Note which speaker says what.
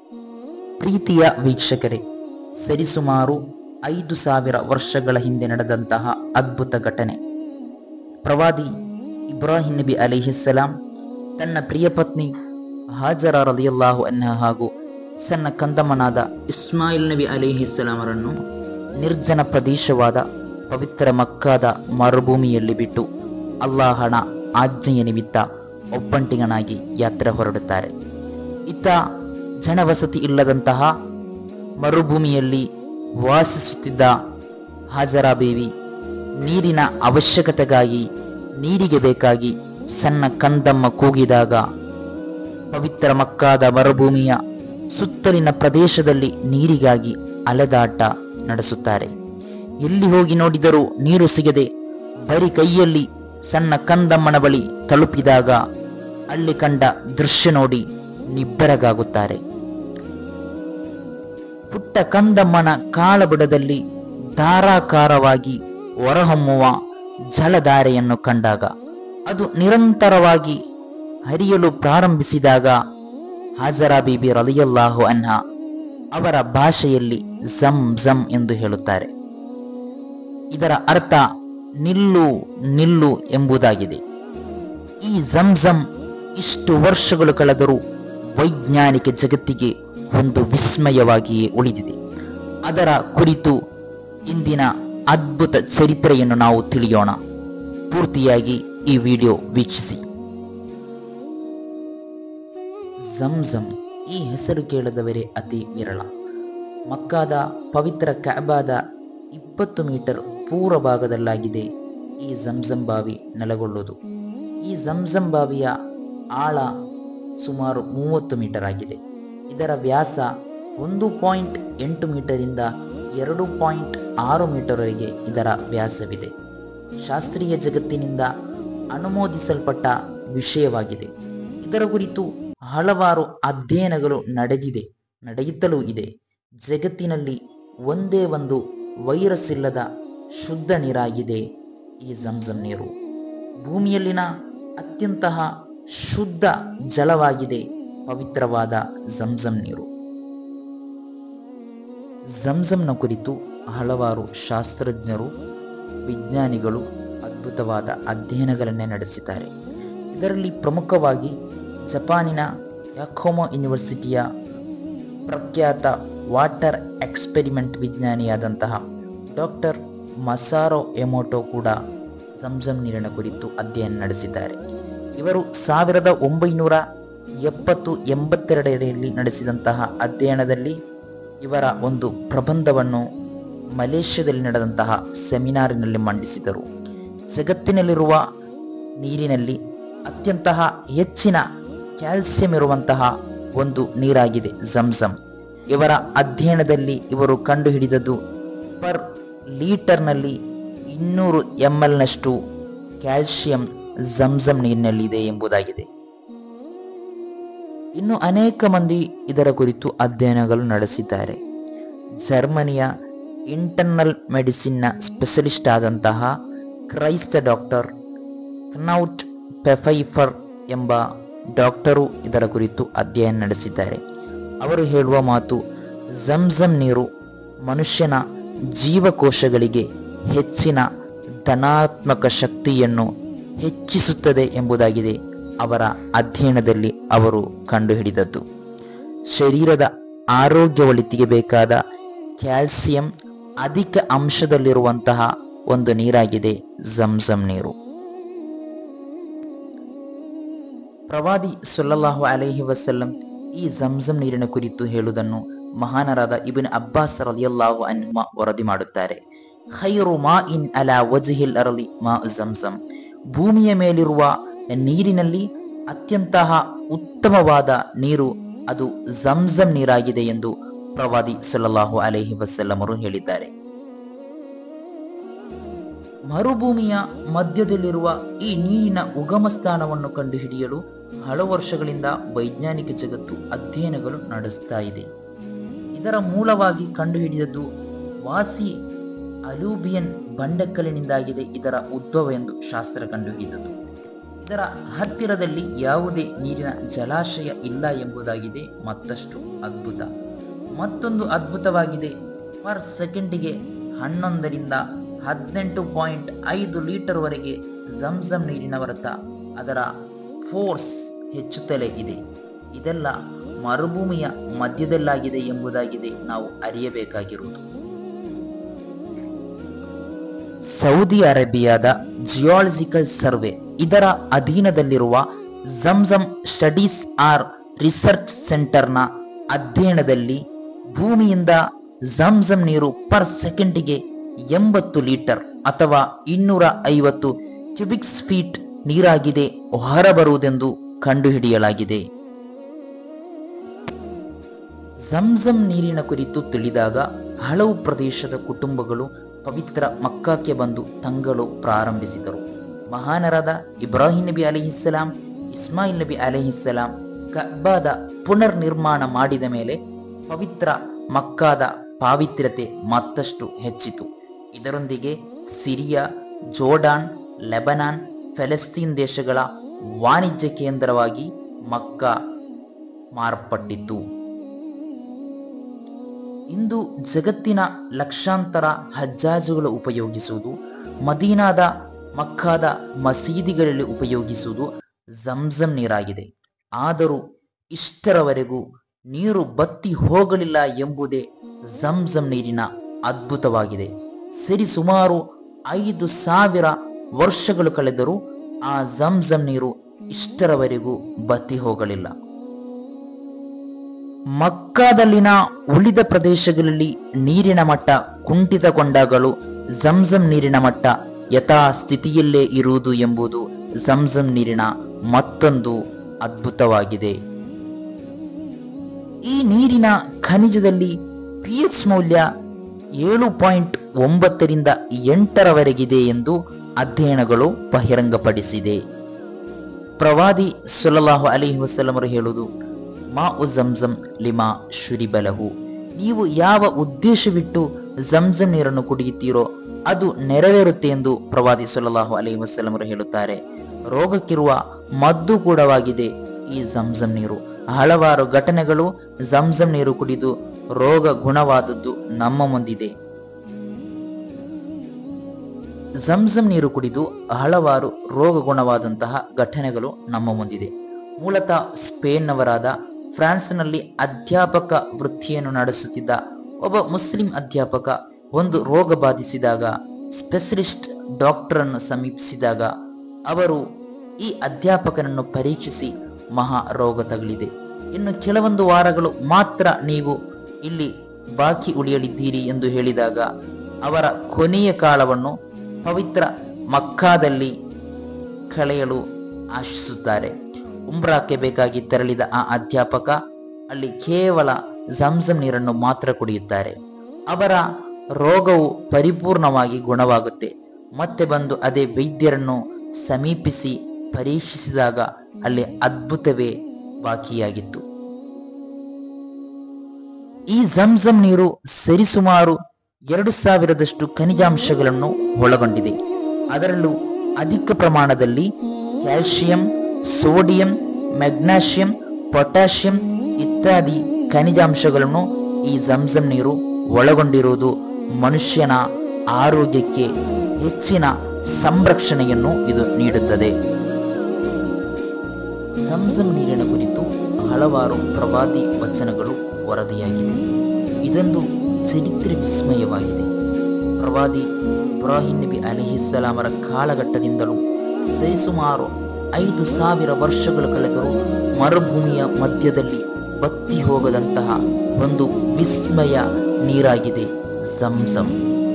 Speaker 1: ಪ್ರೀತಿಯ ವೀಕ್ಷಕರೇ ಸರಿಸುಮಾರು ಐದು ಸಾವಿರ ವರ್ಷಗಳ ಹಿಂದೆ ನಡೆದಂತಹ ಅದ್ಭುತ ಘಟನೆ ಪ್ರವಾದಿ ಇಬ್ರಾಹಿಂ ನಬಿ ಅಲಿಹಿಸ್ಸಲಾಂ ತನ್ನ ಪ್ರಿಯ ಪತ್ನಿ ಹಾಜರ ರಲಿಯಲ್ಲಾಹು ಅನ್ಹ ಹಾಗೂ ಸಣ್ಣ ಕಂದಮ್ಮನಾದ ಇಸ್ಮಾಯಿಲ್ ನಬಿ ಅಲಿಹಿಸ್ಸಲಾಮರನ್ನು ನಿರ್ಜನ ಪ್ರದೇಶವಾದ ಪವಿತ್ರ ಮಕ್ಕಾದ ಮರುಭೂಮಿಯಲ್ಲಿ ಬಿಟ್ಟು ಅಲ್ಲಾಹನ ಆಜ್ಞೆಯ ನಿಮಿತ್ತ ಒಬ್ಬಂಟಿಗನಾಗಿ ಯಾತ್ರೆ ಹೊರಡುತ್ತಾರೆ ಇತ್ತ ಜನವಸತಿ ಇಲ್ಲದಂತಹ ಮರುಭೂಮಿಯಲ್ಲಿ ವಾಸಿಸುತ್ತಿದ್ದ ಹಾಜರಾ ದೇವಿ ನೀರಿನ ಅವಶ್ಯಕತೆಗಾಗಿ ನೀರಿಗೆ ಬೇಕಾಗಿ ಸಣ್ಣ ಕಂದಮ್ಮ ಕೂಗಿದಾಗ ಪವಿತ್ರ ಮಕ್ಕಾದ ಮರುಭೂಮಿಯ ಸುತ್ತಲಿನ ಪ್ರದೇಶದಲ್ಲಿ ನೀರಿಗಾಗಿ ಅಲೆದಾಟ ನಡೆಸುತ್ತಾರೆ ಎಲ್ಲಿ ಹೋಗಿ ನೋಡಿದರೂ ನೀರು ಸಿಗದೆ ಬರಿ ಕೈಯಲ್ಲಿ ಸಣ್ಣ ಕಂದಮ್ಮನ ಬಳಿ ತಲುಪಿದಾಗ ಅಲ್ಲಿ ಕಂಡ ದೃಶ್ಯ ನೋಡಿ ನಿಬ್ಬರಗಾಗುತ್ತಾರೆ ಪುಟ್ಟ ಕಂದಮ್ಮನ ಕಾಳಬುಡದಲ್ಲಿ ಧಾರಾಕಾರವಾಗಿ ಹೊರಹೊಮ್ಮುವ ಜಲಧಾರೆಯನ್ನು ಕಂಡಾಗ ಅದು ನಿರಂತರವಾಗಿ ಹರಿಯಲು ಪ್ರಾರಂಭಿಸಿದಾಗ ಹಾಜರಾ ಬೀಬಿ ರಲಿಯಲ್ಲಾಹು ಅನ್ಹ ಅವರ ಭಾಷೆಯಲ್ಲಿ ಜಮ್ ಜಮ್ ಎಂದು ಹೇಳುತ್ತಾರೆ ಇದರ ಅರ್ಥ ನಿಲ್ಲು ನಿಲ್ಲು ಎಂಬುದಾಗಿದೆ ಈ ಜಮ್ ಜಮ್ ಇಷ್ಟು ವರ್ಷಗಳು ಕಳೆದರೂ ವೈಜ್ಞಾನಿಕ ಜಗತ್ತಿಗೆ ಒಂದು ವಿಸ್ಮಯವಾಗಿಯೇ ಉಳಿದಿದೆ ಅದರ ಕುರಿತು ಇಂದಿನ ಅದ್ಭುತ ಚರಿತ್ರೆಯನ್ನು ನಾವು ತಿಳಿಯೋಣ ಪೂರ್ತಿಯಾಗಿ ಈ ವಿಡಿಯೋ ವೀಕ್ಷಿಸಿ ಜಮ್ ಈ ಹೆಸರು ಕೇಳದವರೇ ಅತಿ ವಿರಳ ಮಕ್ಕಾದ ಪವಿತ್ರ ಕ್ಯಾಬಾದ ಇಪ್ಪತ್ತು ಮೀಟರ್ ಪೂರ್ವ ಭಾಗದಲ್ಲಾಗಿದೆ ಈ ಜಂಜಂ ಬಾವಿ ನೆಲೆಗೊಳ್ಳುವುದು ಈ ಜಂಜಂ ಬಾವಿಯ ಆಳ ಸುಮಾರು ಮೂವತ್ತು ಮೀಟರ್ ಆಗಿದೆ ಇದರ ವ್ಯಾಸ ಒಂದು ಪಾಯಿಂಟ್ ಎಂಟು ಮೀಟರಿಂದ ಎರಡು ಪಾಯಿಂಟ್ ಆರು ಮೀಟರ್ವರೆಗೆ ಇದರ ವ್ಯಾಸವಿದೆ ಶಾಸ್ತ್ರೀಯ ಜಗತ್ತಿನಿಂದ ಅನುಮೋದಿಸಲ್ಪಟ್ಟ ವಿಷಯವಾಗಿದೆ ಇದರ ಕುರಿತು ಹಲವಾರು ಅಧ್ಯಯನಗಳು ನಡೆದಿದೆ ನಡೆಯುತ್ತಲೂ ಇದೆ ಜಗತ್ತಿನಲ್ಲಿ ಒಂದೇ ಒಂದು ವೈರಸ್ ಇಲ್ಲದ ಶುದ್ಧ ನೀರಾಗಿದೆ ಈ ಜಂಜಂ ನೀರು ಭೂಮಿಯಲ್ಲಿನ ಅತ್ಯಂತಹ ಶುದ್ಧ ಜಲವಾಗಿದೆ ಪವಿತ್ರವಾದ ಜಂಜಂ ನೀರು ಜಂಜಂನ ಕುರಿತು ಹಲವಾರು ಶಾಸ್ತ್ರಜ್ಞರು ವಿಜ್ಞಾನಿಗಳು ಅದ್ಭುತವಾದ ಅಧ್ಯಯನಗಳನ್ನೇ ನಡೆಸಿದ್ದಾರೆ ಇದರಲ್ಲಿ ಪ್ರಮುಖವಾಗಿ ಜಪಾನಿನ ಯಾಕೋಮೋ ಯೂನಿವರ್ಸಿಟಿಯ ಪ್ರಖ್ಯಾತ ವಾಟರ್ ಎಕ್ಸ್ಪೆರಿಮೆಂಟ್ ವಿಜ್ಞಾನಿಯಾದಂತಹ ಡಾಕ್ಟರ್ ಮಸಾರೋ ಎಮೋಟೋ ಕೂಡ ಜಂಜಂ ನೀರಿನ ಕುರಿತು ಅಧ್ಯಯನ ನಡೆಸಿದ್ದಾರೆ ಇವರು ಸಾವಿರದ ಒಂಬೈನೂರ ಎಪ್ಪತ್ತು ಎಂಬತ್ತೆರಡರಲ್ಲಿ ನಡೆಸಿದಂತಹ ಅಧ್ಯಯನದಲ್ಲಿ ಇವರ ಒಂದು ಪ್ರಬಂಧವನ್ನು ಮಲೇಷ್ಯಾದಲ್ಲಿ ನಡೆದಂತಹ ಸೆಮಿನಾರಿನಲ್ಲಿ ಮಂಡಿಸಿದರು ಜಗತ್ತಿನಲ್ಲಿರುವ ನೀರಿನಲ್ಲಿ ಅತ್ಯಂತಹ ಹೆಚ್ಚಿನ ಕ್ಯಾಲ್ಸಿಯಂ ಇರುವಂತಹ ಒಂದು ನೀರಾಗಿದೆ ಜಂಜಂ ಇವರ ಅಧ್ಯಯನದಲ್ಲಿ ಇವರು ಕಂಡುಹಿಡಿದದ್ದು ಪರ್ ಲೀಟರ್ನಲ್ಲಿ ಇನ್ನೂರು ಎಂ ಎಲ್ನಷ್ಟು ಕ್ಯಾಲ್ಸಿಯಂ ಜಂಜಂ ನೀರಿನಲ್ಲಿದೆ ಎಂಬುದಾಗಿದೆ ಇನ್ನು ಅನೇಕ ಮಂದಿ ಇದರ ಕುರಿತು ಅಧ್ಯಯನಗಳು ನಡೆಸಿದ್ದಾರೆ ಜರ್ಮನಿಯ ಇಂಟರ್ನಲ್ ಮೆಡಿಸಿನ್ನ ಸ್ಪೆಷಲಿಸ್ಟ್ ಆದಂತಹ ಕ್ರೈಸ್ತ ಡಾಕ್ಟರ್ ಕ್ನೌಟ್ ಪೆಫೈಫರ್ ಎಂಬ ಡಾಕ್ಟರು ಇದರ ಕುರಿತು ಅಧ್ಯಯನ ನಡೆಸಿದ್ದಾರೆ ಅವರು ಹೇಳುವ ಮಾತು ಜಂಜಂ ನೀರು ಮನುಷ್ಯನ ಜೀವಕೋಶಗಳಿಗೆ ಹೆಚ್ಚಿನ ಧನಾತ್ಮಕ ಶಕ್ತಿಯನ್ನು ಹೆಚ್ಚಿಸುತ್ತದೆ ಎಂಬುದಾಗಿದೆ ಅವರ ಅಧ್ಯಯನದಲ್ಲಿ ಅವರು ಕಂಡುಹಿಡಿದದ್ದು ಶರೀರದ ಆರೋಗ್ಯ ಒಳಿತಿಗೆ ಬೇಕಾದ ಕ್ಯಾಲ್ಸಿಯಂ ಅಧಿಕ ಅಂಶದಲ್ಲಿರುವಂತಹ ಒಂದು ನೀರಾಗಿದೆ ಜಂಜಂ ನೀರು ಪ್ರವಾದಿ ಸೊಲ್ಲಲ್ಲಾಹು ಅಲೈಹಿ ವಸಲ್ಲಂ ಈ ಜಂಜಂ ನೀರಿನ ಕುರಿತು ಹೇಳುವುದನ್ನು ಮಹಾನರಾದ ಇಬಿನ್ ಅಬ್ಬಾಸ್ ರಲಿಯಲ್ಲಾಹು ಅನ್ಹುಮ ವರದಿ ಮಾಡುತ್ತಾರೆ ಖೈರು ಮಾ ಇನ್ ಅಲಾ ವಜ್ಹಿಲ್ ಅರಲಿ ಮಾ ಜಂಜಂ ಭೂಮಿಯ ಮೇಲಿರುವ ನೀರಿನಲ್ಲಿ ಅತ್ಯಂತಹ ಉತ್ತಮವಾದ ನೀರು ಅದು ಜಂಜಂ ನೀರಾಗಿದೆ ಎಂದು ಪ್ರವಾದಿ ಸೊಲ್ಲಲ್ಲಾಹು ಅಲೈಹಿ ವಸಲ್ಲಮರು ಹೇಳಿದ್ದಾರೆ ಮರುಭೂಮಿಯ ಮಧ್ಯದಲ್ಲಿರುವ ಈ ನೀರಿನ ಉಗಮ ಸ್ಥಾನವನ್ನು ಕಂಡುಹಿಡಿಯಲು ಹಲವು ವರ್ಷಗಳಿಂದ ವೈಜ್ಞಾನಿಕ ಜಗತ್ತು ಅಧ್ಯಯನಗಳು ನಡೆಸ್ತಾ ಇದೆ ಇದರ ಮೂಲವಾಗಿ ಕಂಡುಹಿಡಿದದ್ದು ವಾಸಿ ಅಲೂಬಿಯನ್ ಬಂಡೆಕಲ್ಲಿನಿಂದಾಗಿದೆ ಇದರ ಉದ್ಭವ ಎಂದು ಶಾಸ್ತ್ರ ಕಂಡುಹಿಡಿದದ್ದು ಇದರ ಹತ್ತಿರದಲ್ಲಿ ಯಾವುದೇ ನೀರಿನ ಜಲಾಶಯ ಇಲ್ಲ ಎಂಬುದಾಗಿದೆ ಮತ್ತಷ್ಟು ಅದ್ಭುತ ಮತ್ತೊಂದು ಅದ್ಭುತವಾಗಿದೆ ಪರ್ ಸೆಕೆಂಡಿಗೆ ಹನ್ನೊಂದರಿಂದ ಹದಿನೆಂಟು ಪಾಯಿಂಟ್ ಐದು ಲೀಟರ್ವರೆಗೆ ಜಂಜಂ ನೀರಿನ ಹೊರತ ಅದರ ಫೋರ್ಸ್ ಹೆಚ್ಚುತ್ತಲೇ ಇದೆ ಇದೆಲ್ಲ ಮರುಭೂಮಿಯ ಮಧ್ಯದಲ್ಲಾಗಿದೆ ಎಂಬುದಾಗಿದೆ ನಾವು ಅರಿಯಬೇಕಾಗಿರುವುದು ಸೌದಿ ಅರೇಬಿಯಾದ ಜಿಯಾಲಜಿಕಲ್ ಸರ್ವೆ ಇದರ ಅಧೀನದಲ್ಲಿರುವ ಜಂಜಮ್ ಸ್ಟಡೀಸ್ ಆರ್ ರಿಸರ್ಚ್ ಸೆಂಟರ್ನ ಅಧ್ಯಯನದಲ್ಲಿ ಭೂಮಿಯಿಂದ ಜಂಜಮ್ ನೀರು ಪರ್ ಸೆಕೆಂಡಿಗೆ ಎಂಬತ್ತು ಲೀಟರ್ ಅಥವಾ ಇನ್ನೂರ ಐವತ್ತು ಕ್ಯೂಬಿಕ್ಸ್ ಫೀಟ್ ನೀರಾಗಿದೆ ಹೊರಬರುವುದೆಂದು ಕಂಡುಹಿಡಿಯಲಾಗಿದೆ ಜಂಜಂ ನೀರಿನ ಕುರಿತು ತಿಳಿದಾಗ ಹಲವು ಪ್ರದೇಶದ ಕುಟುಂಬಗಳು ಪವಿತ್ರ ಮಕ್ಕಾಕ್ಕೆ ಬಂದು ತಂಗಲು ಪ್ರಾರಂಭಿಸಿದರು ಮಹಾನರಾದ ಇಬ್ರಾಹಿಂ ನಬಿ ಅಲಿಹಿಸ್ಸಲಾಂ ಇಸ್ಮಾಯಿಲ್ ನಬಿ ಅಲಿಹಿಸ್ಸಲಾಂ ಕಬ್ಬಾದ ಪುನರ್ ನಿರ್ಮಾಣ ಮಾಡಿದ ಮೇಲೆ ಪವಿತ್ರ ಮಕ್ಕಾದ ಪಾವಿತ್ರ್ಯತೆ ಮತ್ತಷ್ಟು ಹೆಚ್ಚಿತು ಇದರೊಂದಿಗೆ ಸಿರಿಯಾ ಜೋರ್ಡಾನ್ ಲೆಬನಾನ್ ಫೆಲೆಸ್ತೀನ್ ದೇಶಗಳ ವಾಣಿಜ್ಯ ಕೇಂದ್ರವಾಗಿ ಮಕ್ಕಾ ಮಾರ್ಪಟ್ಟಿತು ಇಂದು ಜಗತ್ತಿನ ಲಕ್ಷಾಂತರ ಹಜ್ಜಾಜುಗಳು ಉಪಯೋಗಿಸುವುದು ಮದೀನಾದ ಮಕ್ಕಾದ ಮಸೀದಿಗಳಲ್ಲಿ ಉಪಯೋಗಿಸುವುದು ಜಂಜಂ ನೀರಾಗಿದೆ ಆದರೂ ಇಷ್ಟರವರೆಗೂ ನೀರು ಬತ್ತಿ ಹೋಗಲಿಲ್ಲ ಎಂಬುದೇ ಜಂಜಂ ನೀರಿನ ಅದ್ಭುತವಾಗಿದೆ ಸರಿ ಸುಮಾರು ಐದು ಸಾವಿರ ವರ್ಷಗಳು ಕಳೆದರೂ ಆ ಜಂಜಂ ನೀರು ಇಷ್ಟರವರೆಗೂ ಬತ್ತಿ ಹೋಗಲಿಲ್ಲ ಮಕ್ಕಾದಲ್ಲಿನ ಉಳಿದ ಪ್ರದೇಶಗಳಲ್ಲಿ ನೀರಿನ ಮಟ್ಟ ಕುಂಠಿತಗೊಂಡಾಗಲೂ ಜಂಜಂ ನೀರಿನ ಮಟ್ಟ ಯಥಾಸ್ಥಿತಿಯಲ್ಲೇ ಇರುವುದು ಎಂಬುದು ಜಂಜಂ ನೀರಿನ ಮತ್ತೊಂದು ಅದ್ಭುತವಾಗಿದೆ ಈ ನೀರಿನ ಖನಿಜದಲ್ಲಿ ಪಿಎಚ್ ಮೌಲ್ಯ ಏಳು ಪಾಯಿಂಟ್ ಒಂಬತ್ತರಿಂದ ಎಂಟರವರೆಗಿದೆ ಎಂದು ಅಧ್ಯಯನಗಳು ಬಹಿರಂಗಪಡಿಸಿದೆ ಪ್ರವಾದಿ ಸುಲಲಾಹು ಅಲಿಹಿ ವಸಲ್ಲಮರು ಹೇಳುವುದು ಮಾ ಉ ಜಂಜಂ ಲಿಮಾ ಶುರಿಬಲಹು ನೀವು ಯಾವ ಉದ್ದೇಶವಿಟ್ಟು ಜಂಜಂ ನೀರನ್ನು ಕುಡಿಯುತ್ತೀರೋ ಅದು ನೆರವೇರುತ್ತೆ ಎಂದು ಪ್ರವಾದಿ ಸುಲಲಾಹು ಅಲಿಹಿ ವಸಲ್ಲಮರು ಹೇಳುತ್ತಾರೆ ರೋಗಕ್ಕಿರುವ ಮದ್ದು ಕೂಡವಾಗಿದೆ ಈ ಜಂಜಂ ನೀರು ಹಲವಾರು ಘಟನೆಗಳು ಜಂಜಂ ನೀರು ಕುಡಿದು ರೋಗ ಗುಣವಾದದ್ದು ನಮ್ಮ ಮುಂದಿದೆ ಜಂಜಂ ನೀರು ಕುಡಿದು ಹಲವಾರು ರೋಗ ಗುಣವಾದಂತಹ ಘಟನೆಗಳು ನಮ್ಮ ಮುಂದಿದೆ ಮೂಲತಃ ಸ್ಪೇನ್ನವರಾದ ಫ್ರಾನ್ಸ್ನಲ್ಲಿ ಅಧ್ಯಾಪಕ ವೃತ್ತಿಯನ್ನು ನಡೆಸುತ್ತಿದ್ದ ಒಬ್ಬ ಮುಸ್ಲಿಂ ಅಧ್ಯಾಪಕ ಒಂದು ರೋಗ ಬಾಧಿಸಿದಾಗ ಸ್ಪೆಷಲಿಸ್ಟ್ ಡಾಕ್ಟರ್ ಅನ್ನು ಸಮೀಪಿಸಿದಾಗ ಅವರು ಈ ಅಧ್ಯಾಪಕನನ್ನು ಪರೀಕ್ಷಿಸಿ ಮಹಾ ರೋಗ ತಗಲಿದೆ ಇನ್ನು ಕೆಲವೊಂದು ವಾರಗಳು ಮಾತ್ರ ನೀವು ಇಲ್ಲಿ ಬಾಕಿ ಉಳಿಯಲಿದ್ದೀರಿ ಎಂದು ಹೇಳಿದಾಗ ಅವರ ಕೊನೆಯ ಕಾಲವನ್ನು ಪವಿತ್ರ ಮಕ್ಕಾದಲ್ಲಿ ಕಳೆಯಲು ಆಶಿಸುತ್ತಾರೆ ಉಮ್ರಾಕ್ಕೆ ಬೇಕಾಗಿ ತೆರಳಿದ ಆ ಅಧ್ಯಾಪಕ ಅಲ್ಲಿ ಕೇವಲ ಜಂಜಂ ನೀರನ್ನು ಮಾತ್ರ ಕುಡಿಯುತ್ತಾರೆ ಅವರ ರೋಗವು ಪರಿಪೂರ್ಣವಾಗಿ ಗುಣವಾಗುತ್ತೆ ಮತ್ತೆ ಬಂದು ಅದೇ ವೈದ್ಯರನ್ನು ಸಮೀಪಿಸಿ ಪರೀಕ್ಷಿಸಿದಾಗ ಅಲ್ಲಿ ಅದ್ಭುತವೇ ಬಾಕಿಯಾಗಿತ್ತು ಈ ಜಂಜಂ ನೀರು ಸರಿಸುಮಾರು ಎರಡು ಸಾವಿರದಷ್ಟು ಖನಿಜಾಂಶಗಳನ್ನು ಒಳಗೊಂಡಿದೆ ಅದರಲ್ಲೂ ಅಧಿಕ ಪ್ರಮಾಣದಲ್ಲಿ ಕ್ಯಾಲ್ಸಿಯಂ ಸೋಡಿಯಂ ಮೆಗ್ನಾಷಿಯಂ ಪೊಟ್ಯಾಷಿಯಂ ಇತ್ಯಾದಿ ಖನಿಜಾಂಶಗಳನ್ನು ಈ ಜಂಜಂ ನೀರು ಒಳಗೊಂಡಿರುವುದು ಮನುಷ್ಯನ ಆರೋಗ್ಯಕ್ಕೆ ಹೆಚ್ಚಿನ ಸಂರಕ್ಷಣೆಯನ್ನು ಇದು ನೀಡುತ್ತದೆ ಜಂಜಂ ನೀರಿನ ಕುರಿತು ಹಲವಾರು ಪ್ರವಾದಿ ವಚನಗಳು ವರದಿಯಾಗಿದೆ ಇದೊಂದು ಚರಿತ್ರೆ ವಿಸ್ಮಯವಾಗಿದೆ ಪ್ರವಾದಿ ಇಬ್ರಾಹಿಂ ನಬಿ ಅಲಿಹಿಸ್ಸಲಾಮರ ಕಾಲಘಟ್ಟದಿಂದಲೂ ಸರಿಸುಮಾರು ಐದು ಸಾವಿರ ವರ್ಷಗಳು ಕಳೆದರೂ ಮರುಭೂಮಿಯ ಮಧ್ಯದಲ್ಲಿ ಬತ್ತಿ ಹೋಗದಂತಹ ಒಂದು ವಿಸ್ಮಯ ನೀರಾಗಿದೆ ಜಂಜಂ